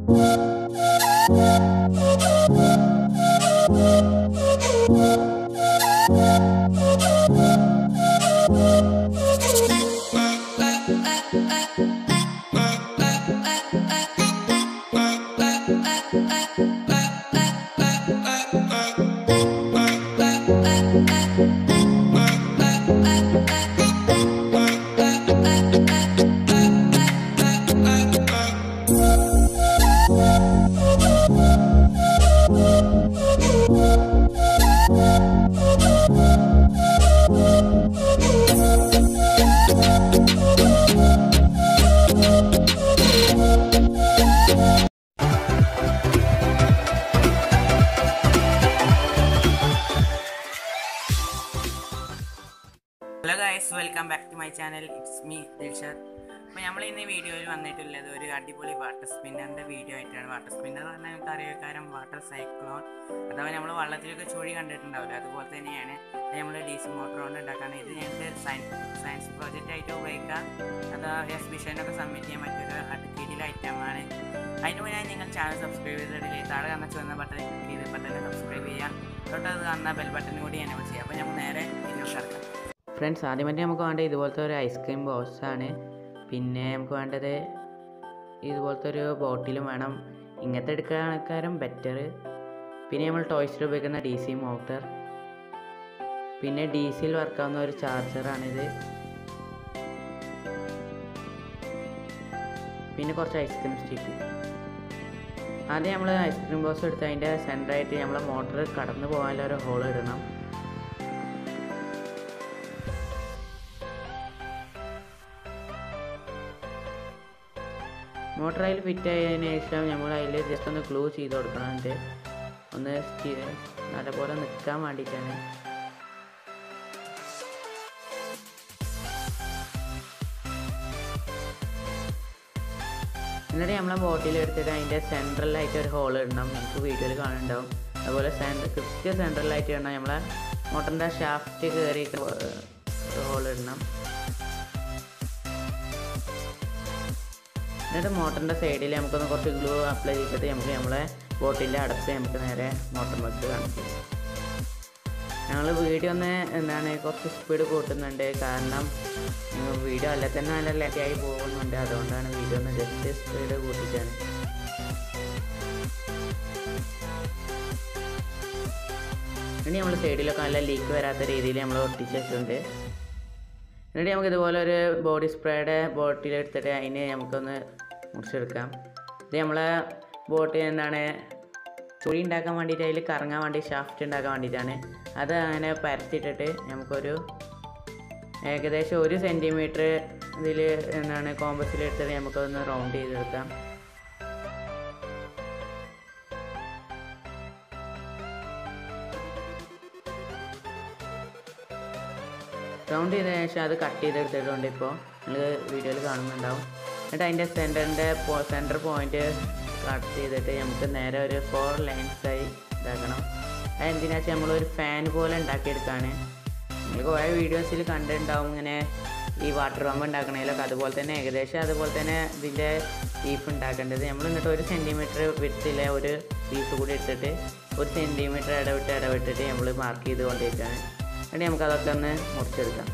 Hello guys welcome back to my channel it's me Dilshad അപ്പോൾ നമ്മൾ ഇന്ന് ഈ വീഡിയോയിൽ വന്നിട്ടുള്ളത് ഒരു അടിപൊളി വാട്ടർ സ്പിന്നറിൻ്റെ വീഡിയോ ആയിട്ടാണ് വാട്ടർ സ്പിന്നർ എന്ന് പറഞ്ഞാൽ നമുക്ക് അറിയാക്കാരം വാട്ടർ സൈക്ലോൺ അഥവാ നമ്മൾ വള്ളത്തിലൊക്കെ ചുഴി കണ്ടിട്ടുണ്ടാവില്ല അതുപോലെ തന്നെയാണ് നമ്മൾ ഡി സി മോട്ടോർ കൊണ്ട് ഉണ്ടാക്കാൻ ഇത് ഞങ്ങൾക്ക് സയൻസ് സയൻസ് പ്രോജക്റ്റ് ആയിട്ട് ഉപയോഗിക്കാം അഥവാ എസ് മിഷനൊക്കെ സബ്മിറ്റ് ചെയ്യാൻ പറ്റിയൊരു അടുക്കിയിലെ ഐറ്റമാണ് അതിന് മുന്നേ നിങ്ങൾ ചാനൽ സബ്സ്ക്രൈബ് ചെയ്തിട്ടില്ലേ താഴെ കാണുന്ന ചുവന്ന ബട്ടൺ ക്ലിക്ക് ചെയ്ത് ബട്ടൺ സബ്സ്ക്രൈബ് ചെയ്യുക തൊട്ടത് കാണുന്ന ബെൽ ബട്ടൺ കൂടി എനേബിൾ ചെയ്യുക അപ്പോൾ നമ്മൾ നേരെ വീഡിയോ കിടക്കാം ഫ്രണ്ട്സ് ആദ്യമായിട്ട് നമുക്ക് വേണ്ടത് ഇതുപോലത്തെ ഒരു ഐസ്ക്രീം ബോക്സാണ് പിന്നെ നമുക്ക് വേണ്ടത് ഇതുപോലത്തെ ഒരു ബോട്ടിലും വേണം ഇങ്ങനത്തെ എടുക്കാനേക്കാരും ബെറ്റർ പിന്നെ നമ്മൾ ടോയ്സിൽ ഉപയോഗിക്കുന്ന ഡി സി മോട്ടർ പിന്നെ ഡി സിയിൽ വർക്കാവുന്ന ഒരു ചാർജറാണിത് പിന്നെ കുറച്ച് ഐസ്ക്രീം സ്റ്റിക്ക് ആദ്യം നമ്മൾ ഐസ്ക്രീം ബോക്സ് എടുത്ത് അതിൻ്റെ സെൻറ്ററായിട്ട് നമ്മളെ മോട്ടർ കടന്നു പോകാനുള്ള ഒരു ഹോൾ ഇടണം മോട്ടർ അതിൽ ഫിറ്റ് ആയതിനു ശേഷം നമ്മൾ അതിൽ ജസ്റ്റ് ഒന്ന് ഗ്ലൂ ചെയ്ത് കൊടുക്കണമുണ്ട് ഒന്ന് സ്റ്റി- നല്ലപോലെ നിൽക്കാൻ വേണ്ടിയിട്ടാണ് എന്നിട്ട് നമ്മളെ ബോട്ടിൽ എടുത്തിട്ട് അതിൻ്റെ സെൻട്രലായിട്ട് ഒരു ഹോൾ ഇടണം നമുക്ക് വീഡിയോയിൽ കാണുന്നുണ്ടാവും അതുപോലെ സെൻറ്റർ കൃത്യ സെൻട്രലായിട്ട് ഇടണം നമ്മളെ മോട്ടറിൻ്റെ ഷാഫ്റ്റ് കയറിയിട്ട് ഒരു ഹോൾ ഇടണം എന്നിട്ട് മോട്ടറിൻ്റെ സൈഡിൽ നമുക്കൊന്ന് കുറച്ച് ഗ്ലൂ അപ്ലൈ ചെയ്തിട്ട് നമുക്ക് നമ്മളെ ബോട്ടിൻ്റെ അടച്ച് നമുക്ക് നേരെ മോട്ടർ വെച്ച് കാണിച്ചു ഞങ്ങൾ വീഡിയോ ഒന്ന് എന്താണ് കുറച്ച് സ്പീഡ് കൂട്ടുന്നുണ്ട് കാരണം വീഡിയോ അല്ല തന്നെ നല്ല ലെറ്റായി പോകുന്നുണ്ട് അതുകൊണ്ടാണ് വീഡിയോ ഒന്ന് ജസ്റ്റ് സ്പീഡ് കൂട്ടിയിട്ടാണ് ഇനി നമ്മൾ സൈഡിലൊക്കെ നല്ല ലീക്ക് വരാത്ത രീതിയിൽ നമ്മൾ ഒട്ടിച്ച് വെച്ചിട്ടുണ്ട് എന്നിട്ട് നമുക്ക് ഇതുപോലെ ഒരു ബോഡി സ്പ്രേയുടെ ബോട്ടിൽ എടുത്തിട്ട് അതിന് നമുക്കൊന്ന് മുറിച്ചെടുക്കാം ഇത് നമ്മളെ ബോട്ടിൽ എന്താണ് ചുഴി ഉണ്ടാക്കാൻ വേണ്ടിയിട്ട് അതിൽ കറങ്ങാൻ വേണ്ടി ഷാഫ്റ്റ് ഉണ്ടാക്കാൻ വേണ്ടിയിട്ടാണ് അത് അങ്ങനെ പരത്തിയിട്ടിട്ട് നമുക്കൊരു ഏകദേശം ഒരു സെൻറ്റിമീറ്റർ ഇതിൽ എന്താണ് കോമ്പസിൽ എടുത്തിട്ട് നമുക്കൊന്ന് റൗണ്ട് ചെയ്തെടുക്കാം റൗണ്ട് ചെയ്ത ശേഷം അത് കട്ട് ചെയ്തെടുത്തിട്ടുണ്ട് ഇപ്പോൾ നിങ്ങൾ വീഡിയോയിൽ കാണുന്നുണ്ടാവും എന്നിട്ട് അതിൻ്റെ സെൻറ്ററിൻ്റെ സെൻറ്റർ പോയിന്റ് കട്ട് ചെയ്തിട്ട് നമുക്ക് നേരെ ഒരു ഫോർ ലൈൻസായി ഇതാക്കണം അത് എന്തിനാ വെച്ചാൽ നമ്മളൊരു ഫാൻ പോലെ ഉണ്ടാക്കിയെടുക്കുകയാണ് നിങ്ങൾ കുറേ വീഡിയോസിൽ കണ്ടിട്ടുണ്ടാവും ഇങ്ങനെ ഈ വാട്ടർ പമ്പ് ഉണ്ടാക്കണതിലൊക്കെ അതുപോലെ തന്നെ ഏകദേശം അതുപോലെ തന്നെ ഇതിൻ്റെ ബീഫ് ഉണ്ടാക്കേണ്ടത് നമ്മൾ എന്നിട്ട് ഒരു സെൻറ്റിമീറ്റർ വിട്ടിലെ ഒരു പീസ് കൂടി എടുത്തിട്ട് ഒരു സെൻറ്റിമീറ്റർ ഇടവിട്ട് ഇടവിട്ടിട്ട് നമ്മൾ മാർക്ക് ചെയ്ത് കൊണ്ടിരിക്കുകയാണ് എന്നിട്ട് നമുക്ക് അതൊക്കെ ഒന്ന് മുറിച്ചെടുക്കാം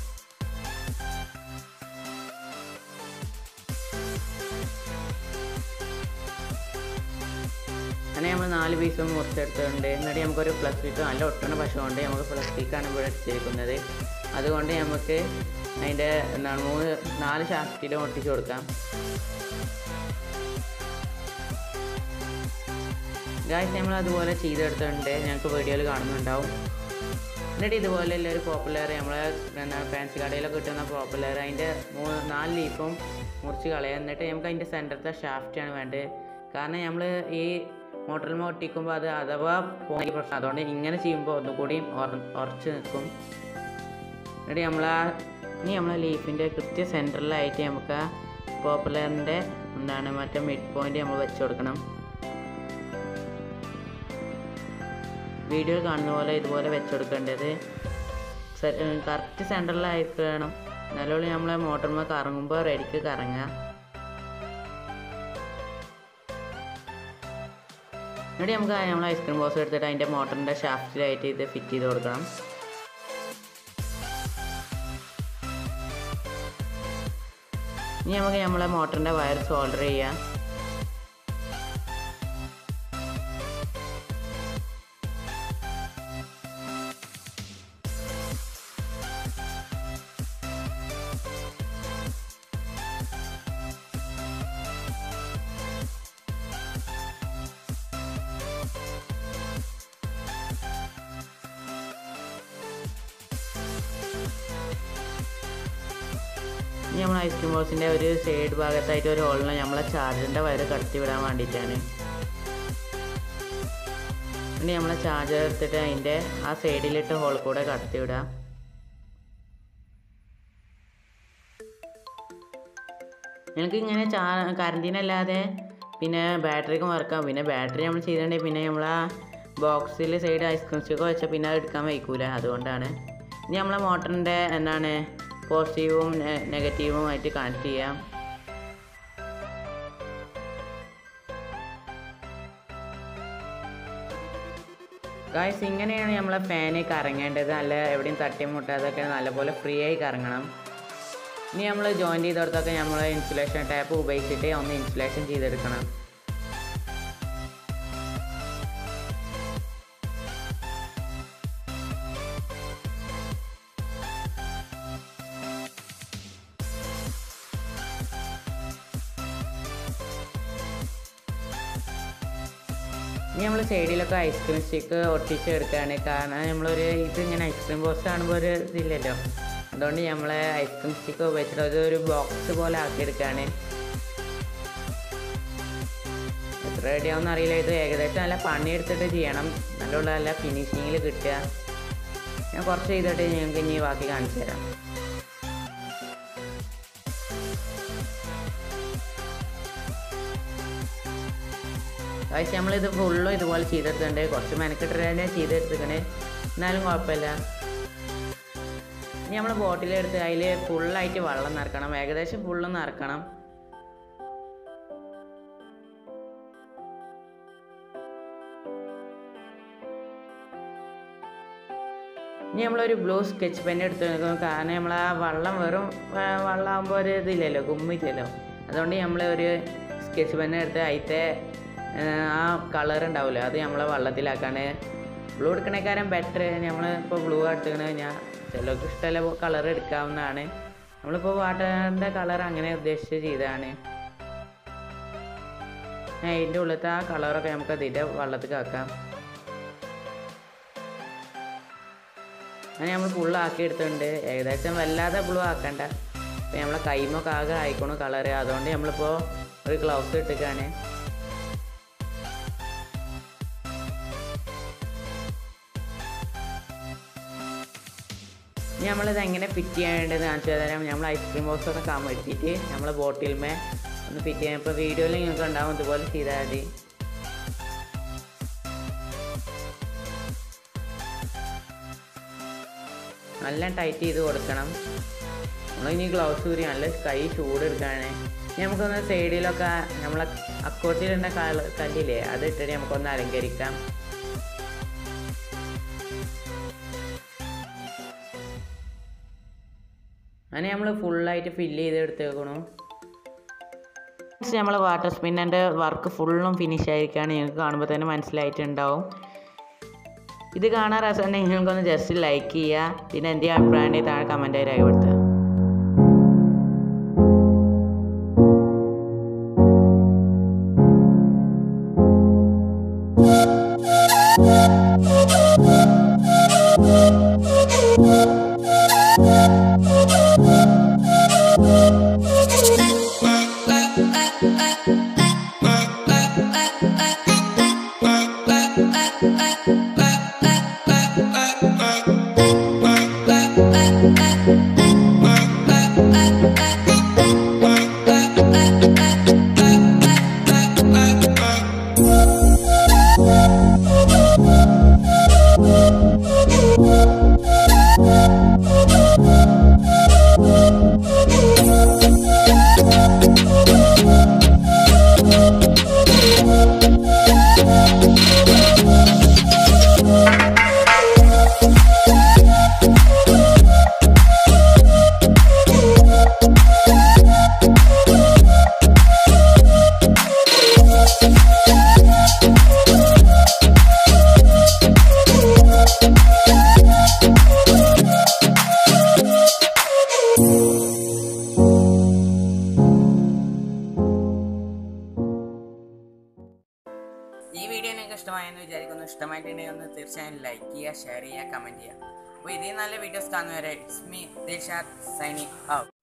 അങ്ങനെ നമ്മൾ നാല് പീസും മുറിച്ചെടുത്തിട്ടുണ്ട് എന്നിട്ട് നമുക്കൊരു പ്ലാസ്റ്റിക് നല്ല ഒട്ടണ പശുകൊണ്ട് നമുക്ക് പ്ലാസ്റ്റിക്കാണ് ഇവിടെ എടുത്തിരിക്കുന്നത് അതുകൊണ്ട് നമുക്ക് അതിൻ്റെ എന്താണ് മൂന്ന് നാല് ഷാഫ്റ്റിലും ഒട്ടിച്ച് കൊടുക്കാം ഗായ്സ് നമ്മൾ അതുപോലെ ചെയ്തെടുത്തിട്ടുണ്ട് ഞങ്ങൾക്ക് വീഡിയോയിൽ കാണുന്നുണ്ടാവും എന്നിട്ട് ഇതുപോലെ ഒരു പോപ്പുലർ നമ്മളെ എന്താ ഫാൻസി കടയിലൊക്കെ കിട്ടുന്ന പോപ്പുലർ അതിൻ്റെ മൂന്ന് നാല് ലീഫും മുറിച്ച് കളയുക എന്നിട്ട് നമുക്ക് അതിൻ്റെ സെൻറ്ററത്തെ ഷാഫ്റ്റാണ് വേണ്ടത് കാരണം നമ്മൾ ഈ മോട്ടറിൽ ഒട്ടിക്കുമ്പോൾ അത് അഥവാ പോയി പ്രശ്നം അതുകൊണ്ട് ഇങ്ങനെ ചെയ്യുമ്പോൾ ഒന്നുകൂടി ഉറച്ച് നിൽക്കും എന്നിട്ട് നമ്മൾ ആ ഇനി നമ്മളെ ലീഫിൻ്റെ കൃത്യ സെൻറ്ററിലായിട്ട് നമുക്ക് ആ പോപ്പുലറിൻ്റെ എന്താണ് മറ്റേ മിഡ് പോയിന്റ് നമ്മൾ വെച്ച് കൊടുക്കണം വീഡിയോ കാണുന്ന പോലെ ഇതുപോലെ വെച്ച് കൊടുക്കേണ്ടത് കറക്റ്റ് സെൻറ്ററിലായിരിക്കണം നല്ലോണം നമ്മളെ മോട്ടർമ കറങ്ങുമ്പോൾ റെഡിക്ക് കറങ്ങുക എന്നിട്ട് നമുക്ക് നമ്മൾ ഐസ്ക്രീം ബോക്സ് എടുത്തിട്ട് അതിൻ്റെ മോട്ടറിൻ്റെ ഷാഫ്റ്റിലായിട്ട് ഇത് ഫിറ്റ് ചെയ്ത് കൊടുക്കണം ഇനി നമുക്ക് നമ്മളെ മോട്ടറിൻ്റെ വയർ സോൾഡർ ചെയ്യാം ഇനി നമ്മൾ ഐസ്ക്രീം ബോക്സിൻ്റെ ഒരു സൈഡ് ഭാഗത്തായിട്ട് ഒരു ഹോളിന് നമ്മളെ ചാർജറിൻ്റെ വയർ കടത്തി വിടാൻ വേണ്ടിയിട്ടാണ് ഇനി നമ്മളെ ചാർജർ എടുത്തിട്ട് അതിൻ്റെ ആ സൈഡിലിട്ട് ഹോൾ കൂടെ കടത്തി വിടാം നിങ്ങൾക്ക് ഇങ്ങനെ ചാ കറണ്ടിനല്ലാതെ പിന്നെ ബാറ്ററിക്കും വർക്കാം പിന്നെ ബാറ്ററി നമ്മൾ ചെയ്തിട്ടുണ്ടെങ്കിൽ പിന്നെ നമ്മൾ ആ ബോക്സിൽ സൈഡ് ഐസ്ക്രീം സ്റ്റിക്ക് വെച്ചാൽ പിന്നെ അത് എടുക്കാൻ വയ്ക്കൂല അതുകൊണ്ടാണ് ഇനി നമ്മളെ മോട്ടറിൻ്റെ എന്താണ് പോസിറ്റീവും നെഗറ്റീവും ആയിട്ട് കണക്ട് ചെയ്യാം ഗായ്സ് ഇങ്ങനെയാണ് നമ്മളെ ഫാന് കറങ്ങേണ്ടത് നല്ല എവിടെയും തട്ടിയും മുട്ടാതൊക്കെ നല്ലപോലെ ഫ്രീ ആയി കറങ്ങണം ഇനി നമ്മൾ ജോയിൻ ചെയ്തെടുത്തൊക്കെ നമ്മൾ ഇൻസുലേഷൻ ടാപ്പ് ഉപയോഗിച്ചിട്ട് ഒന്ന് ഇൻസുലേഷൻ ചെയ്തെടുക്കണം ഇനി നമ്മൾ സൈഡിലൊക്കെ ഐസ്ക്രീം സ്റ്റിക്ക് ഒട്ടിച്ചെടുക്കുകയാണ് കാരണം നമ്മളൊരു ഇത് ഇങ്ങനെ ഐസ്ക്രീം ബോക്സ് കാണുമ്പോൾ ഒരു ഇതില്ലല്ലോ അതുകൊണ്ട് നമ്മൾ ഐസ്ക്രീം സ്റ്റിക്ക് ഉപയോഗിച്ചിട്ട് അത് ഒരു ബോക്സ് പോലെ ആക്കിയെടുക്കുകയാണ് എത്ര റെഡിയാവുമെന്ന് അറിയില്ല ഇത് ഏകദേശം നല്ല പണിയെടുത്തിട്ട് ചെയ്യണം നല്ല നല്ല ഫിനിഷിങ്ങിൽ കിട്ടുക ഞാൻ കുറച്ച് ചെയ്തിട്ട് ഞങ്ങൾക്ക് ഇനി ബാക്കി കാണിച്ചു തരാം പക്ഷേ നമ്മളിത് ഫുള്ളും ഇതുപോലെ ചെയ്തെടുത്തിട്ടുണ്ട് കുറച്ച് മെനക്കെട്ട് തന്നെ ചെയ്തെടുത്തിക്കണേ എന്നാലും കുഴപ്പമില്ല ഇനി നമ്മൾ ബോട്ടിലെടുത്ത് അതിൽ ഫുള്ളായിട്ട് വെള്ളം നിറക്കണം ഏകദേശം ഫുള്ള് നിറക്കണം ഇനി നമ്മളൊരു ബ്ലൂ സ്കെച്ച് പെൻ എടുത്ത് നോക്കും കാരണം നമ്മൾ ആ വെള്ളം വെറും വെള്ളമാകുമ്പോൾ ഒരു ഇതില്ലല്ലോ ഗുമ്മില്ലല്ലോ അതുകൊണ്ട് നമ്മൾ ഒരു സ്കെച്ച് പെൻ എടുത്ത് അതിത്തെ ആ കളർ ഉണ്ടാവില്ല അത് നമ്മളെ വെള്ളത്തിലാക്കാണ് ബ്ലൂ എടുക്കണേക്കാരം ബെറ്റർ നമ്മൾ ഇപ്പോൾ ബ്ലൂ എടുത്തുക്കണ ഞാൻ ചിലർക്ക് ഇഷ്ടമല്ല കളർ എടുക്കാവുന്നതാണ് നമ്മളിപ്പോൾ വാട്ടറിൻ്റെ കളർ അങ്ങനെ ഉദ്ദേശിച്ച് ചെയ്തതാണ് അതിൻ്റെ ഉള്ളിലത്തെ ആ കളറൊക്കെ നമുക്ക് അതിൻ്റെ വെള്ളത്തിൽ ആക്കാം അങ്ങനെ നമ്മൾ ഫുള്ളാക്കി എടുത്തിട്ടുണ്ട് ഏകദേശം വല്ലാതെ ബ്ലൂ ആക്കണ്ട ഇപ്പം നമ്മളെ കൈമൊക്കെ ആകെ ആയിക്കോണു കളറ് അതുകൊണ്ട് നമ്മളിപ്പോൾ ഒരു ഗ്ലൗസ് ഇട്ടിക്കാണ് ഇനി നമ്മളിത് എങ്ങനെ ഫിറ്റ് ചെയ്യേണ്ടത് കാണിച്ചു തരാം നമ്മൾ ഐസ്ക്രീം ബോക്സ് ഒക്കെ കമഴ്ത്തിയിട്ട് നമ്മൾ ബോട്ടിൽമേ ഒന്ന് ഫിറ്റ് ചെയ്യാം ഇപ്പോൾ വീഡിയോയിൽ നിങ്ങൾക്ക് ഉണ്ടാവും ഇതുപോലെ ചെയ്താൽ മതി നല്ല ടൈറ്റ് ചെയ്ത് കൊടുക്കണം നമ്മളിനി ഗ്ലൗസ് ഊരി നല്ല കൈ ചൂട് എടുക്കുകയാണ് ഇനി നമുക്കൊന്ന് സൈഡിലൊക്കെ നമ്മളെ അക്കോട്ടിലിടുന്ന കല്ലില്ലേ അത് ഇട്ടിട്ട് നമുക്കൊന്ന് അലങ്കരിക്കാം അങ്ങനെ നമ്മൾ ഫുള്ളായിട്ട് ഫില്ല് ചെയ്ത് എടുത്തേക്കണു നമ്മൾ വാട്ടർ സ്പിന്നറിൻ്റെ വർക്ക് ഫുള്ളും ഫിനിഷ് ആയിരിക്കുകയാണ് നിങ്ങൾക്ക് കാണുമ്പോൾ തന്നെ മനസ്സിലായിട്ടുണ്ടാവും ഇത് കാണാൻ രസമുണ്ടെങ്കിൽ നിങ്ങൾക്കൊന്ന് ജസ്റ്റ് ലൈക്ക് ചെയ്യുക പിന്നെ എന്തെങ്കിലും അഭിപ്രായം താഴെ കമൻറ്റായി രേഖപ്പെടുത്തുക Thank you. ഇഷ്ടമായെന്ന് വിചാരിക്കുന്നു ഇഷ്ടമായിട്ടുണ്ടെങ്കിൽ ഒന്ന് തീർച്ചയായും ലൈക്ക് ചെയ്യുക ഷെയർ ചെയ്യുക കമൻറ്റ് ചെയ്യുക അപ്പോൾ ഇതിൽ നല്ല വീഡിയോസ് കാണുന്നവരെ it's me Dilshad signing out